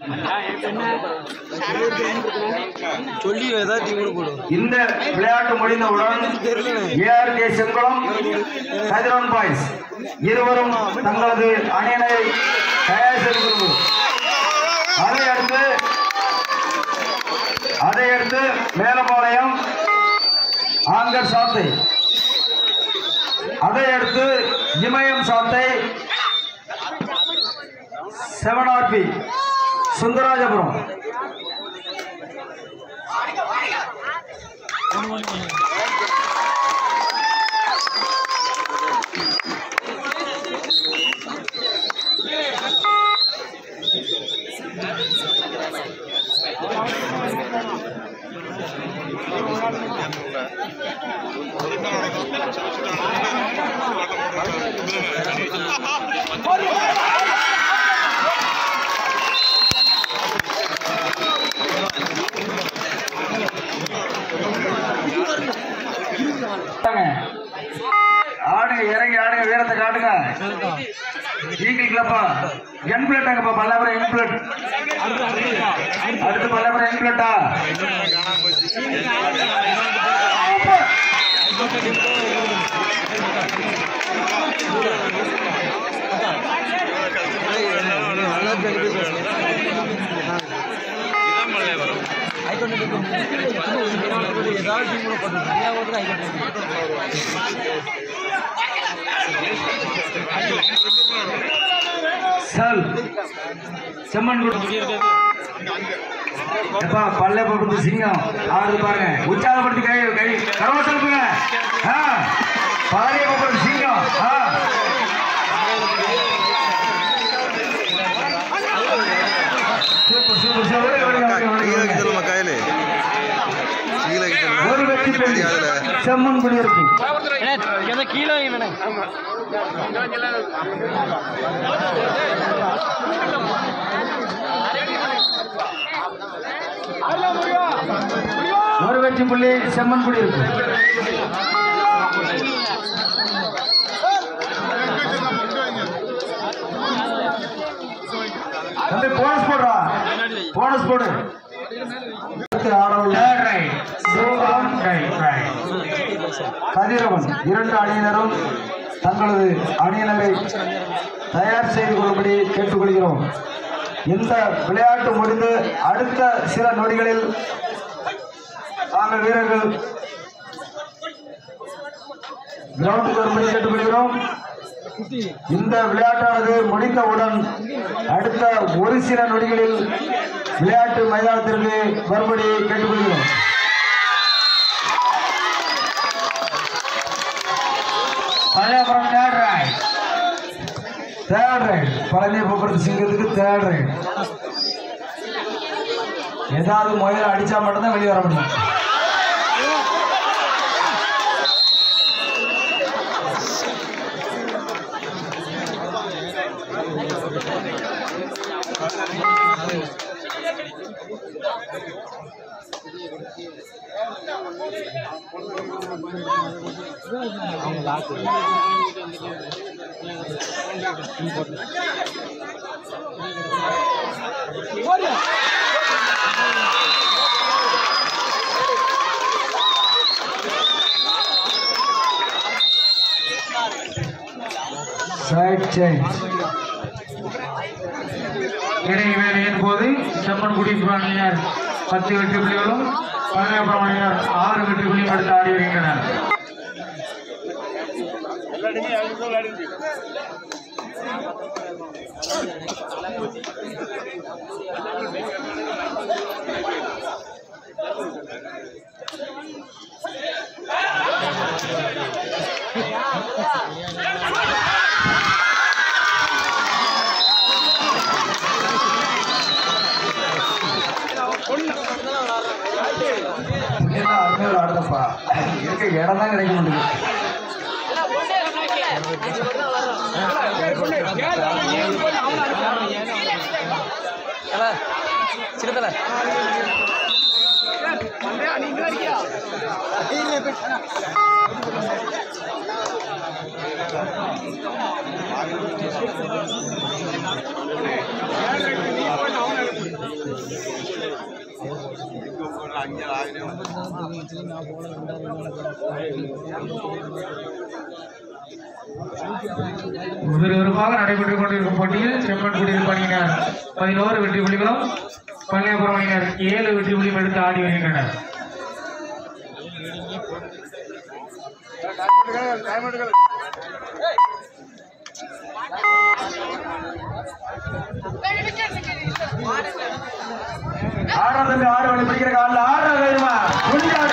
சொல்லி ஏதாவது டீம் போடு இந்த விளையாட்டு முடிந்தவுடன் ஏஆர்கே செங்குளம் கதிரவன் பாய்ஸ் இருவரும் தங்களது அணியினை தயார் செய்து கொள்வோம் அதை அடுத்து அதை அடுத்து மேலப்பாளையம் ஆங்கர் சாத்தை அதை அடுத்து இமயம் சாத்தை செவன் ஆர்பி சுந்தராஜபுரம் ஆடுங்க இறங்கி ஆடுங்க வீரத்தை காட்டுங்க ஈகிள் கிளப்பா என் பிளேட் அங்கப்பா பல்லாபுரம் என் பிளேட் அடுத்து பல்லாபுரம் என் பிளேட்டா நல்லா ஜனக்கு ஏதாவது டீம் போட்டு நிறையா ஓட்டு சல் செம்மன் குடி எப்பா பல்ல படுத்து சிங்கம் ஆடுது பாருங்க உற்சாகப்படுத்தி கை கை கரவ சொல்லுங்க ஆ பாரிய படுத்து சிங்கம் ஆ சூப்பர் சூப்பர் சூப்பர் விடுங்க, விடுங்க, விடுங்க, விடுங்க. ஒரு வெற்றி பெண் செம்மன் குடியிருப்பு கீழே வேணே ஒரு வெற்றி புள்ளி செம்மன் குடியிருப்பு தம்பி போனஸ் போடுறா போனஸ் போடு அடுத்து ஆடவுள்ள சிவகாம் கதிரவன் இரண்டு அணியினரும் தங்களது அணியினரை தயார் செய்து கொள்ளும்படி கேட்டுக்கொள்கிறோம் இந்த விளையாட்டு முடிந்து அடுத்த சில நொடிகளில் நாங்கள் வீரர்கள் கிரவுண்டுக்கு வரும்படி கேட்டுக்கொள்கிறோம் இந்த விளையாட்டானது முடிந்தவுடன் அடுத்த ஒரு சில நொடிகளில் விளையாட்டு மைதானத்திற்கு வரும்படி கேட்டுக்கொள்கிறோம் Palayapuram third right third right Palani போக்குவரத்து சிங்கத்துக்கு தேர்ட் ரைட் ஏதாவது முயல் அடிச்சா மட்டும்தான் வெளியே வர முடியும் சைட் சேஞ்ச் இடைவேளையின் போது செம்மன் குடியிருப்பு அணியினர் பத்து வெற்றி புள்ளிகளும் பழனியப்புறம் அணியினர் ஆறு வெற்றி புள்ளியும் எடுத்து ஆடி வருகின்றனர் புள்ளியெல்லாம் அருமையாக ஆடுதப்பா இருக்க இடம் தான் கிடைக்க மாட்டேங்குது சின்னதல விறுவிறுப்பாக நடைபெற்றுக் கொண்டிருக்கும் போட்டியில் செம்மன் குடியிருப்பு அணியினர் பதினோரு வெற்றி புள்ளிகளும் பள்ளியாபுரம் அணியினர் ஏழு வெற்றி புள்ளியும் எடுத்து ஆடி வருகின்றனர் ஆடுறது ஆறு மணி பிடிக்கிற காலில் ஆடுறது வேணுமா புரியாது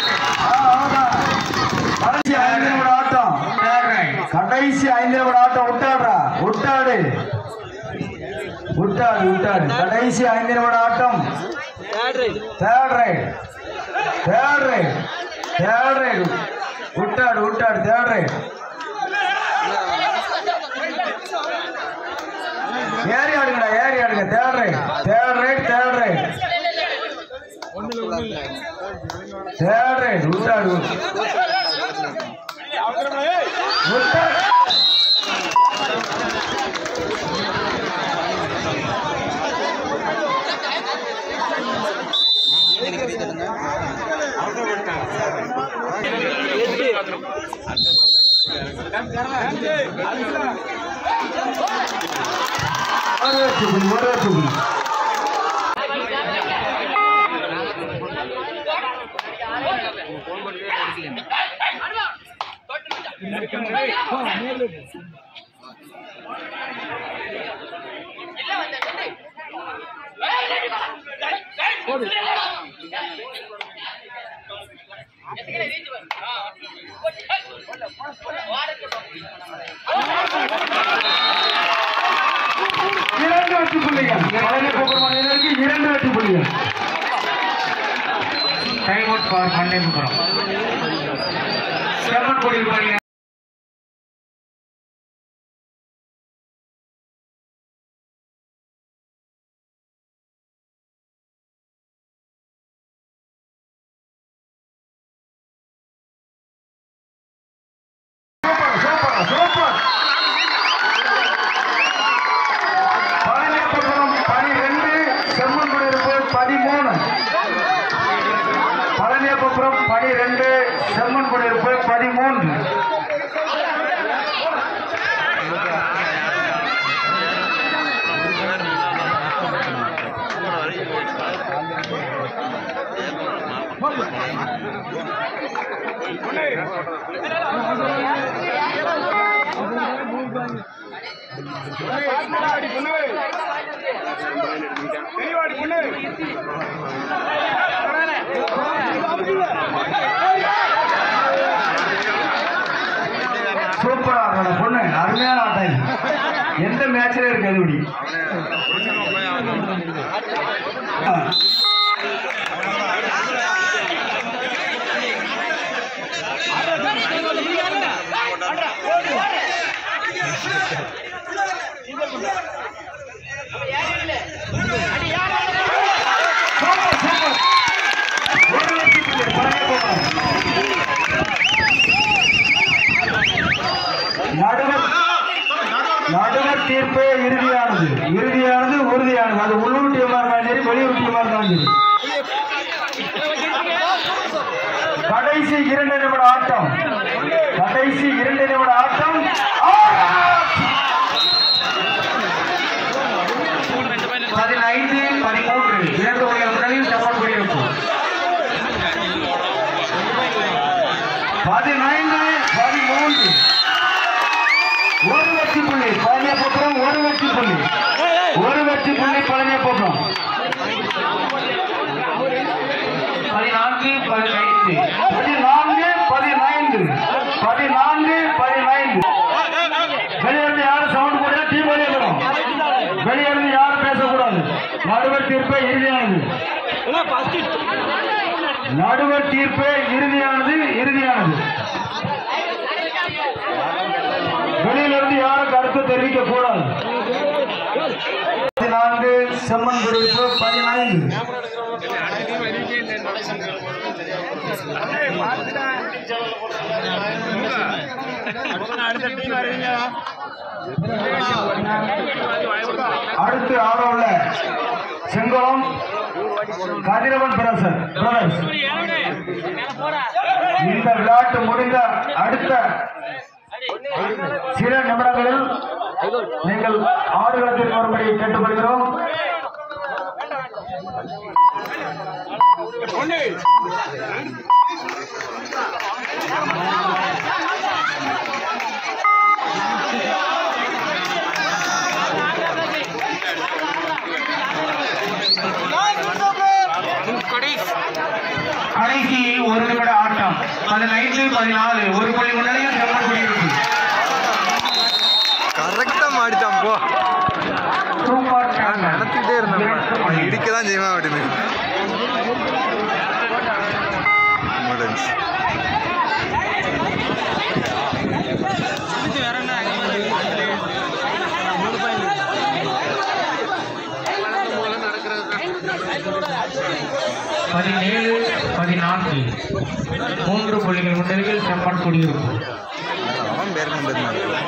கடைசி ஐந்து நிமிட ஆட்டம் Third right. கடைசி ஐந்து நிமிட ஆட்டம் விட்டாடுறா விட்டாடு விட்டாடு விட்டாடு கடைசி ஐந்து நிமிட ஆட்டம் third right third right third right விட்டாடு விட்டாடு தேர்ட் ரைட் ஏறி ஆடுங்கடா ஏறி ஆடுங்க third right third right third right third right விட்டாடு விட்டாடு ஒரு வெற்றி புள்ளி ஒரு வெற்றி புள்ளி இரண்டு வெற்றி புள்ளிகள் பழனி கோபுரம் அணியினருக்கு இரண்டு வெற்றி புள்ளிகள் டைம் அவுட் ஃபார் மண்ணின்புரம் செம்மன் குடியிருப்பு அணியினர் சூப்பர் சூப்பர் சூப்பர் பழனியப்பபுரம் பனிரெண்டு செம்மன் குடியிருப்பு பதிமூணு பழனியப்பபுரம் பனிரெண்டு செம்மன் குடியிருப்பு பதிமூன்று சூப்பரா ஆடுறா பொண்ணு அருமையான ஆட்டம் இது. எந்த மேட்ச்ல இருக்கு அதுபடி சூப்பர், சூப்பர். ஒரு வெற்றி புள்ளி, பழனியப்பபுரம். நடுவர் நடுவர் தீர்ப்பே இறுதியானது இறுதியானது உறுதியானது அது உள்ளூர் டீமா இருந்தாலும் சரி வெளியூர் டீமா இருந்தாலும் சரி கடைசி இரண்டு நிமிட ஆட்டம் கடைசி இரண்டு நிமிட ஆட்டம் பதினைந்து பதிமூன்று இரண்டு உடைய முதலில் செம்மன் குடியிருப்பு பதினைந்து பதிமூன்று ஒரு வெற்றி புள்ளி பழனியப்பபுரம் ஒரு வெற்றி புள்ளி ஒரு வெற்றி புள்ளி பழனியப்பபுரம் பதினான்கு பதினைந்து பதினான்கு பதினைந்து பதினான்கு பதினைந்து வெளியிருந்து யாரும் சவுண்ட் போட்டா டீம் வெளியே வரும் வெளியிருந்து யாரும் பேசக்கூடாது நடுவர் தீர்ப்பே இறுதியானது நடுவர் தீர்ப்பே இறுதியானது இறுதியானது வெளியிலிருந்து யாரும் கருத்து தெரிவிக்க கூடாது பதினான்கு செம்மன் குடியிருப்பு பதினைந்து அடுத்து ஆட உள்ள செங்குளம் கதிரவன் பிரதர் பிரதர்ஸ் இந்த விளையாட்டு முடிந்த அடுத்த சில நிமிடங்களில் நீங்கள் ஆடுகளத்தில் வரும்படி கேட்டுக்கொள்கிறோம் கடைசி ஒரு நிமிட ஆட்டம் பதினைந்து பதினாலு ஒரு புள்ளி முன்னிலையில் செம்மன் குடியிருப்பு கரெக்டா மாடிச்சான் போ சூப்பர் நான் நினைச்சுக்கிட்டே இருந்தேன் அவன் இடிக்க தான் செய்வான் அப்படின்னு முடிஞ்சு பதினேழு பதினான்கு மூன்று புள்ளிகள் முன்னிலையில் செம்மன் குடியிருப்பு அவன் பேர் கொண்டு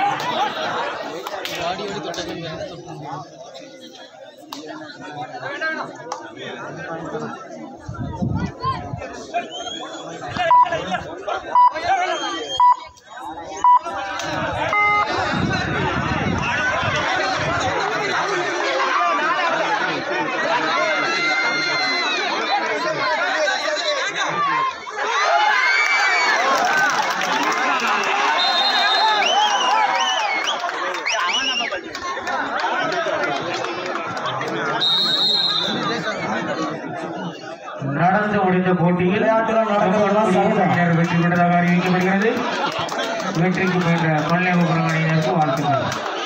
நடந்து முடிந்த போட்டியில் விளையாட்டுகள் நடந்ததெல்லாம் செம்மன் சரிதான். அணியினர் வெற்றி பெற்றதாக அறிவிக்கப்படுகிறது வெற்றிக்கு பெற்ற பள்ளியகுப்புறம் அணியினருக்கு வாழ்த்துக்கள்